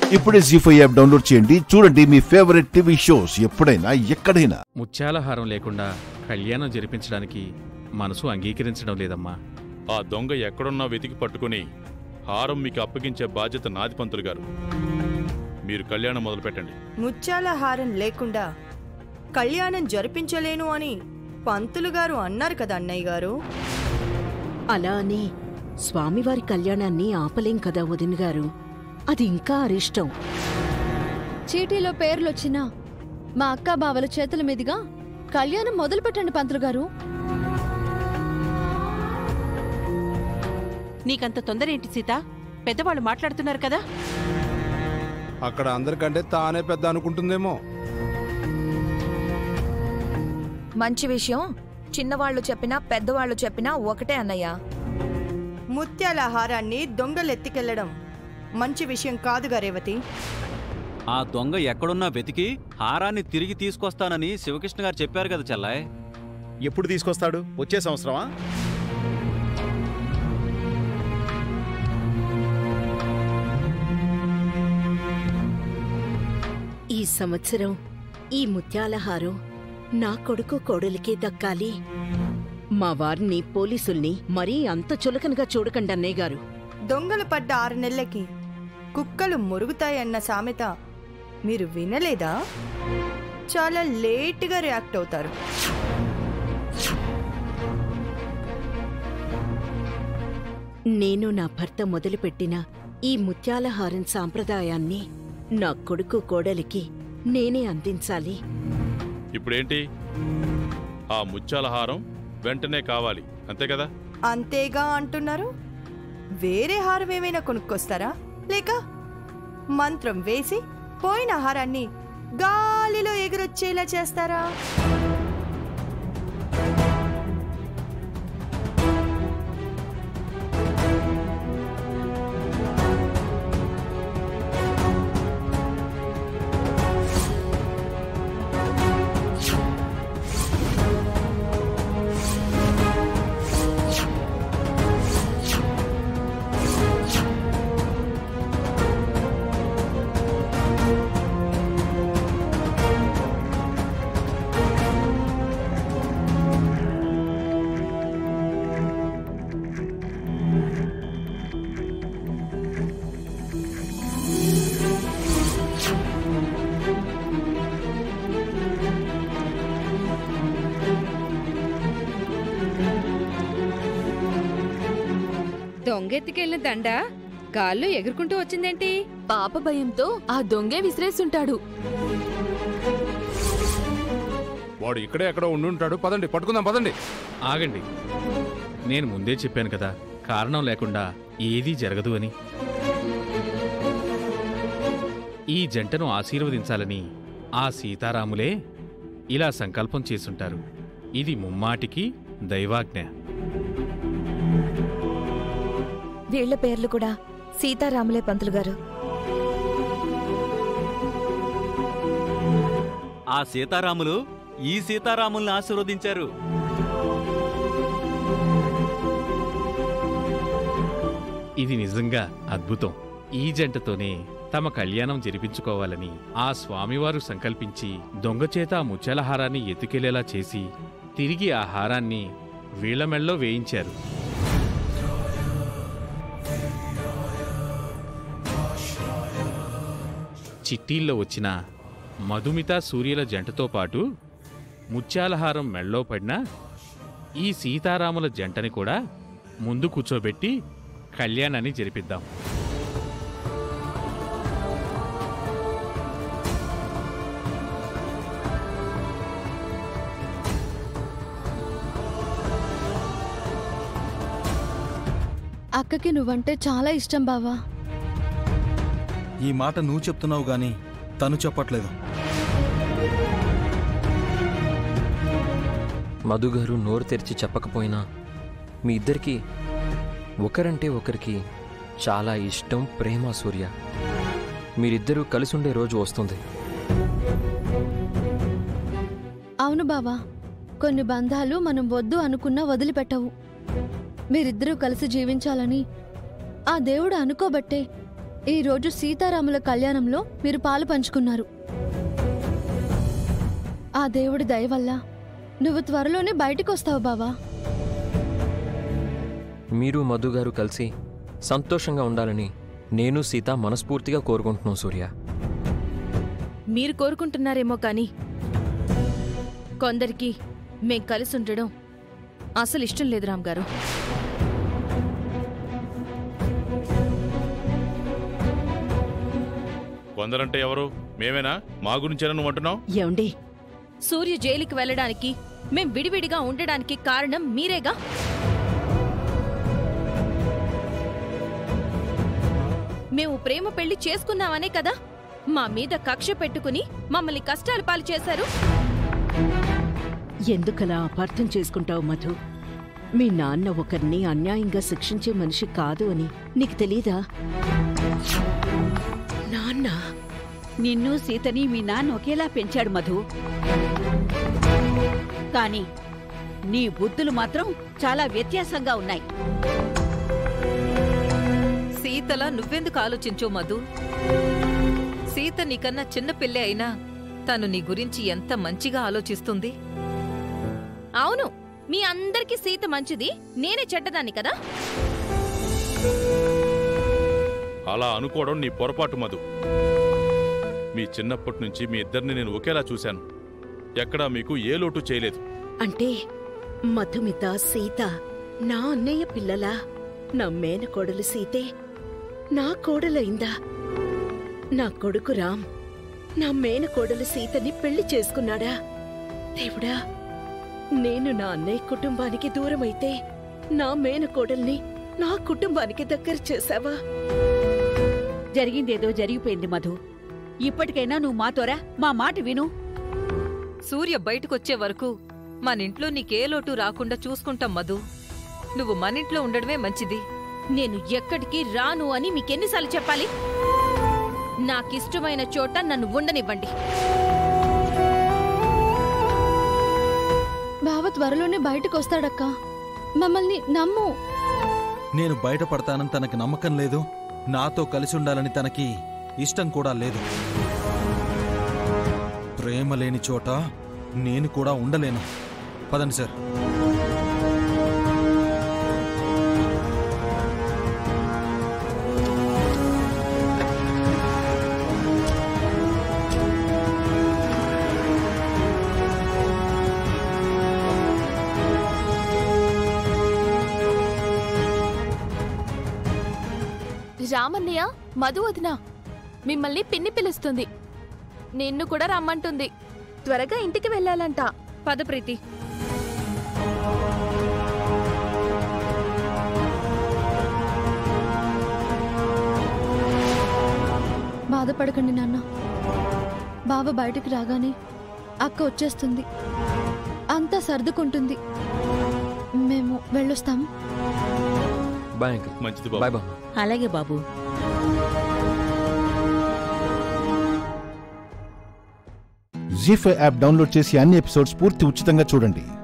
ఇప్పుడే G five app download చేయండి చూడండి మీ ఫేవరెట్ టీవీ షోస్ ఎప్పుడైనా ఎక్కడైనా ముత్యాలహారం లేకుండా కళ్యాణం జరిపించడానికి మనసు అంగీకరించడం లేదమ్మా ఆ దొంగ ఎక్కడున్నా వెతికి పట్టుకుని హారం మీకు అప్పగించే బాధ్యత నాది పంతులు గారు మీరు కళ్యాణం మొదలు పెట్టండి ముత్యాల హారం లేకుండా కళ్యాణం జరిపించలేను అని పంతులు గారు అన్నారు కదా అన్నయ్య గారు అలా అని స్వామివారి కళ్యాణాన్ని ఆపలేం కదా వదిన గారు అది ఇంకా అరిష్టం చీటీలో పేర్లొచ్చినా మా అక్క బావల చేతుల మీదుగా కళ్యాణం మొదలు పెట్టండి పంతులు గారు నీకంత తొందర ఏంటి సీత పెద్దవాళ్ళు మాట్లాడుతున్నారు కదా అక్కడ అందరికంటే తానే పెద్ద అనుకుంటుందేమో మంచి విషయం చిన్నవాళ్ళు చెప్పినా పెద్దవాళ్ళు చెప్పినా ఒకటే అన్నయ్య ముత్యాల హారాన్ని దొంగలెత్తికెళ్లడం మంచి విషయం కాదుగా రేవతి ఆ దొంగ ఎక్కడున్నా వెతికి హారాన్ని తిరిగి తీసుకొస్తానని శివకృష్ణ గారు చెప్పారు కదా చెల్లాయ్ ఎప్పుడు తీసుకొస్తాడు వచ్చే సంవత్సరమా ఈ సంవత్సరం ఈ ముత్యాలహారం నా కొడుకు కోడలికే దక్కాలి మా వారిని పోలీసుల్ని మరీ అంత చులకనగా చూడకండి అన్నయ్య గారు దొంగలు పడ్డ ఆరు నెలలకి కుక్కలు మురుగుతాయన్న సామెత మీరు వినలేదా చాలా లేటుగా రియాక్ట్ అవుతారు నేను నా భర్త మొదలుపెట్టిన ఈ ముత్యాలహారం సాంప్రదాయాన్ని నా కొడుకు కోడలికి నేనే అందించాలి ఇప్పుడేంటి ఆ ముత్యాల హారం వెంటనే కావాలి అంతే కదా అంతేగా అంటున్నారు వేరే హారం ఏమైనా కొనుక్కొస్తారా లేక మంత్రం వేసి పోయిన హారాన్ని గాలిలో ఎగురొచ్చేలా చేస్తారా దొంగెత్తికెళ్ళిన దండ గాల్లో ఎగురుకుంటూ వచ్చిందేంటి పాప భయంతో ఆ దొంగే విసిరేస్తుంటాడు వాడు ఇక్కడే ఎక్కడో ఉండుంటాడు పదండి పట్టుకుందాం పదండి ఆగండి నేను ముందే చెప్పాను కదా కారణం లేకుండా ఏదీ జరగదు అని ఈ జంటను ఆశీర్వదించాలని ఆ సీతారాములే ఇలా సంకల్పం చేసుంటారు ఇది ముమ్మాటికి దైవాజ్ఞ వీళ్ల పేర్లు కూడా సీతారాములే పంతులు గారు ఆ సీతారాములు ఈ సీతారాముల్ని ఆశీర్వదించారు ఇది నిజంగా అద్భుతం ఈ జంటతోనే తమ కళ్యాణం జరిపించుకోవాలని ఆ స్వామివారు సంకల్పించి దొంగచేత ఆ ముత్యాలహారాన్ని ఎత్తుకెళ్లేలా చేసి తిరిగి ఆ హారాన్ని వీళ్ల మెళ్ళలో వేయించారు చిట్టీల్లో వచ్చిన మధుమిత సూర్యుల జంటతో పాటు ముత్యాలహారం మెళ్ళో పడిన ఈ సీతారాముల జంటని కూడా ముందు కూర్చోబెట్టి కళ్యాణాన్ని జరిపిద్దాం అక్కకి నువ్వంటే చాలా ఇష్టం బావా ఈ మాట నువ్వు చెప్తున్నావు గాని తను చెప్పట్లేదు మధుగారు నోరు తెరిచి చెప్పకపోయినా మీ ఇద్దరికి ఒకరంటే ఒకరికి చాలా ఇష్టం ప్రేమ సూర్య మీరిద్దరూ కలిసి ఉండే రోజు వస్తుంది అవును బావా కొన్ని బంధాలు మనం వద్దు అనుకున్నా వదిలిపెట్టవు మీరిద్దరూ కలిసి జీవించాలని ఆ దేవుడు అనుకోబట్టే ఈ రోజు సీతారాముల కళ్యాణంలో మీరు పాలు పంచుకున్నారు ఆ దేవుడి దయ వల్ల నువ్వు త్వరలోనే బయటికి వస్తావు బావా మీరు మధు గారు కలిసి సంతోషంగా ఉండాలని నేను సీత మనస్ఫూర్తిగా కోరుకుంటున్నాం సూర్య మీరు కోరుకుంటున్నారేమో కానీ కొందరికి మేం కలిసి ఉండడం అసలు ఇష్టం లేదు రామ్ గారు కొందరంటే ఎవరు మేమేనా మా గురించేనా నువ్వు అంటున్నావు ఏమండి సూర్య జైలుకి వెళ్ళడానికి మేం విడివిడిగా ఉండడానికి కారణం మీరేగా మేము ప్రేమ పెళ్లి చేసుకున్నామనే కదా మా మీద కక్ష పెట్టుకుని మమ్మల్ని కష్టాలు పాలు చేశారు ఎందుకలా అపార్థం చేసుకుంటావు మధు మీ నాన్న ఒకరిని అన్యాయంగా శిక్షించే మనిషి కాదు అని నీకు తెలీదా నాన్న నిన్ను సీతని మీ నాన్న ఒకేలా పెంచాడు మధు కానీ నీ బుద్ధులు మాత్రం చాలా వ్యత్యాసంగా ఉన్నాయి సీతలా నువ్వెందుకు ఆలోచించో మధు సీత నీకన్నా చిన్న పిల్లే అయినా తను నీ గురించి ఎంత మంచిగా ఆలోచిస్తుంది అవును మీ అందరికీ సీత మంచిది నేనే చెడ్డదాన్ని కదా అలా అనుకోవడం నీ పొరపాటు మధు మీ చిన్నప్పటి నుంచి మీ ఇద్దరిని నేను ఒకేలా చూశాను ఎక్కడా మీకు ఏ లోటు చేయలేదు అంటే మధుమిత సీత నా అన్నయ్య పిల్లలా నా మేనకోడలు సీతే నా కోడలైందా నా కొడుకు రామ్ నా మేనకోడలు సీతని పెళ్లి చేసుకున్నాడా దేవుడా నేను నా అన్నయ్య కుటుంబానికి దూరమైతే నా మేనకోడల్ని నా కుటుంబానికి దగ్గర చేశావా జరిగిందేదో జరిగిపోయింది మధు ఇప్పటికైనా నువ్వు మాతోరా మా మాట విను సూర్య బయటకొచ్చే వరకు మనింట్లో నీకే లోటు రాకుండా చూసుకుంటాం మధు నువ్వు మనింట్లో ఉండడమే మంచిది నేను ఎక్కడికి రాను అని మీకెన్నిసార్లు చెప్పాలి నాకిష్టమైన చోట నన్ను ఉండనివ్వండి బావ త్వరలోనే బయటకు వస్తాడక్క మమ్మల్ని నమ్ము నేను బయటపడతానని తనకి నమ్మకం లేదు నాతో కలిసి ఉండాలని తనకి ఇష్టం కూడా లేదు ప్రేమ లేని చోట నేను కూడా ఉండలేను పదండి సార్ రామన్నయ్య మధు వదిన మిమ్మల్ని పిన్ని పిలుస్తుంది నిన్ను కూడా రమ్మంటుంది త్వరగా ఇంటికి వెళ్ళాలంట పద ప్రీతి బాధపడకండి నాన్న బావ బయటకు రాగానే అక్క వచ్చేస్తుంది అంతా సర్దుకుంటుంది మేము వెళ్ళొస్తాం బాయ్ అంకుల్ మంచిది బాయ్ బాబు అలాగే బాబు జీ ఫైవ్ యాప్ డౌన్లోడ్ చేసి అన్ని ఎపిసోడ్స్ పూర్తి ఉచితంగా చూడండి